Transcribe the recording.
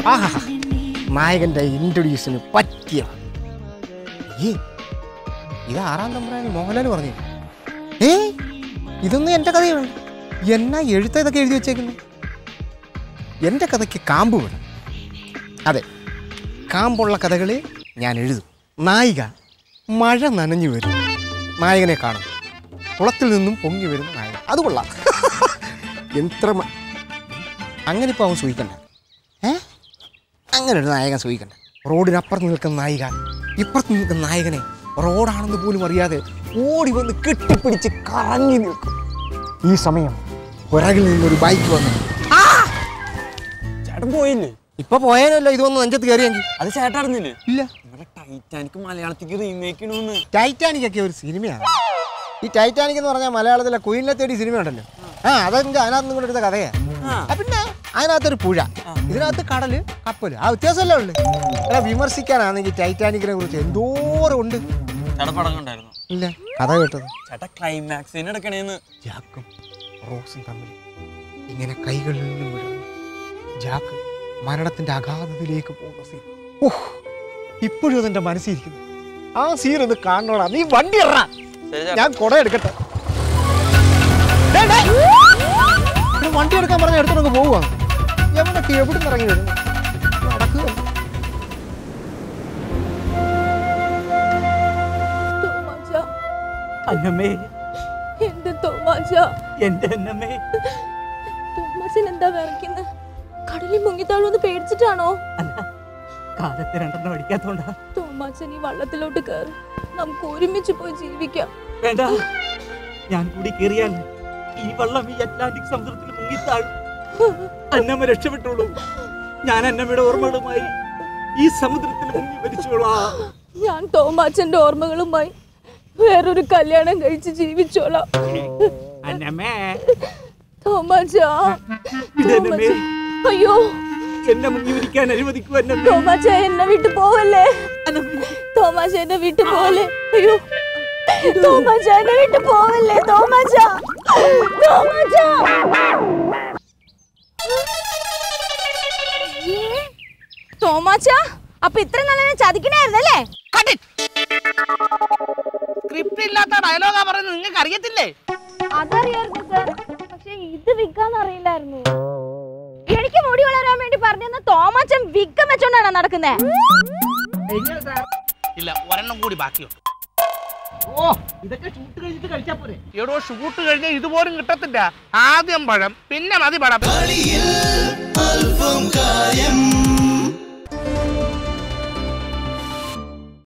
ആഹാ നായകന്റെ ഇൻട്രൊഡ്യൂസിന് പറ്റിയ ഈ ഇത് ആറാം തമ്പുരാൻ മോഹൻലാൽ പറഞ്ഞു ഏ ഇതൊന്നും എൻ്റെ കഥയാണ് എന്നാ എഴുത്ത ഇതൊക്കെ എഴുതി വെച്ചേക്കുന്നത് എൻ്റെ കഥയ്ക്ക് കാമ്പ് വേണം അതെ കാമ്പുള്ള കഥകളെ ഞാൻ എഴുതും നായിക മഴ നനഞ്ഞു വരും നായകനെ കാണും കുളത്തിൽ നിന്നും പൊങ്ങി വരുന്ന നായകൻ അത് കൊള്ളാം എത്ര മ- അങ്ങനെ ഇപ്പോൾ അവൻ സൂഹിക്കണ്ട ഏ അങ്ങനെ ഒരു നായകൻ സൂഹിക്കണ്ട റോഡിനപ്പുറത്ത് നിൽക്കുന്ന നായിക ഇപ്പുറത്ത് നിൽക്കുന്ന നായകനെ റോഡാണെന്ന് പോലും അറിയാതെ ഓടി വന്ന് കെട്ടിപ്പിടിച്ച് കറങ്ങി നിൽക്കും ഈ സമയം പുറകിൽ നിന്നൊരു ബൈക്ക് വന്നു ചേട്ടൻ പോയില്ലേ ഇപ്പൊ പോയാലല്ലോ ഇതൊന്ന് നെഞ്ചത്ത് കയറിയെങ്കിൽ അത് ചേട്ടൻ അറിഞ്ഞില്ലേ ഇല്ല നമ്മുടെ ടൈറ്റാനിക് മലയാളത്തിക്ക് റീമേക്ക് ചെയ്യണമെന്ന് ടൈറ്റാനിക് ഒക്കെ ഒരു സിനിമയാണ് ഈ ടൈറ്റാനിക് എന്ന് പറഞ്ഞാൽ മലയാളത്തിലെ കുയിലിനെ തേടി സിനിമ ഉണ്ടല്ലോ ആ അതെന്റെ അതിനകത്ത് നിങ്ങളുടെ എടുത്ത കഥയാ ആ. ആ, പിന്നെ അതിനകത്തൊരു പുഴ ഇതിനകത്ത് കടല് കപ്പല് ആ വ്യത്യാസമല്ലേ ഉള്ളു അല്ല വിമർശിക്കാനാണെങ്കിൽ ടൈറ്റാനിക്കിനെ കുറിച്ച് എന്തോരം ഉണ്ട് ചേട്ടൻ പടം കണ്ടായിരുന്നു ഇല്ല കഥ കേട്ടത് ചേട്ടാ ക്ലൈമാക്സിന് എടുക്കണേന്ന് ജാക്കും റോസും തമ്മിൽ ഇങ്ങനെ കൈകളിൽ നിന്നും വിടുന്നു ജാക്ക് മരണത്തിന്റെ അഗാധതയിലേക്ക് പോകുന്ന സീൻ ഓഹ് ഇപ്പോഴും അതെന്റെ മനസ്സിരിക്കുന്നു ആ സീൻ ഒന്ന് കാണണോടാ നീ വണ്ടി ഇറ ശരി ചേട്ടാ. ഞാൻ കുട എടുക്കട്ടെ ഡേ, ഡേ. ഇവിടെ വണ്ടി എടുക്കാൻ പറഞ്ഞ എടുത്തോണ്ട് പോവുക എവിടൊക്കെ എവിടെ നിന്ന് ഇറങ്ങി വരുന്നു നടക്കുക തോമാച്ച അന്നമ്മേ എന്റെ തോമാച്ച എന്റെ അന്നമ്മേ തോമാച്ചൻ എന്താ വിറയ്ക്കുന്നത് കടലിൽ മുങ്ങിത്താളൂന്ന് പേടിച്ചിട്ടാണോ അല്ല കാലത്ത് രണ്ടെണ്ണം അടിക്കാത്തോണ്ടാ തോമാച്ചൻ ഈ വള്ളത്തിലോട്ട് കയറി നമുക്ക് ഒരുമിച്ച് പോയി ജീവിക്കാം വേണ്ട ഞാൻ കൂടി കേറിയാൽ ഈ വള്ളം ഈ അറ്റ്ലാന്റിക് സമുദ്രത്തിൽ മുങ്ങിത്താഴും അന്നമ്മ രക്ഷപ്പെട്ടോളൂ ഞാൻ അന്നമ്മയുടെ ഓർമ്മകളുമായി ഈ സമുദ്രത്തിൽ മുങ്ങി മരിച്ചോളാം ഞാൻ തോമാച്ചന്റെ ഓർമ്മകളുമായി വേറൊരു കല്യാണം കഴിച്ച് ജീവിച്ചോളാം അന്നമ്മേ തോമാച്ച ഇതെന്നമ്മേ അയ്യോ എന്നെ മുങ്ങി മരിക്കാൻ അനുവദിക്കൂ അന്നമ്മേ തോമാച്ച എന്നെ വിട്ടു പോവല്ലേ അന്നമ്മേ തോമാച്ച എന്നെ വിട്ടു പോവല്ലേ അയ്യോ തോമാച്ച എന്നെ വിട്ടു പോവല്ലേ തോമാച്ച തോമാച്ച തോമാച്ച അപ്പൊ ഇത്ര നല്ല ചതിക്കണായിരുന്നല്ലേ സ്ക്രിപ്റ്റ് ഇല്ലാത്ത ഡയലോഗാ പറയുന്നത് നിങ്ങൾക്ക് അറിയത്തില്ലേ അതറിയായിരുന്നു സർ പക്ഷെ ഇത് വിൽക്കാന്ന് അറിയില്ലായിരുന്നു എനിക്ക് മുടി വളരാൻ വേണ്ടി പറഞ്ഞ തോമാച്ചൻ വിക്കം വെച്ചോണ്ടാണ് നടക്കുന്നേ ഇല്ല ഒരെണ്ണം കൂടി ബാക്കിയുണ്ട് ഓ ഇതൊക്കെ ഷൂട്ട് കഴിഞ്ഞിട്ട് കഴിച്ചാ പോരെ എടോ ഷൂട്ട് കഴിഞ്ഞാൽ ഇതുപോലും കിട്ടത്തില്ല ആദ്യം പഴം പിന്നെ മതി പഴം അൽഫം കാ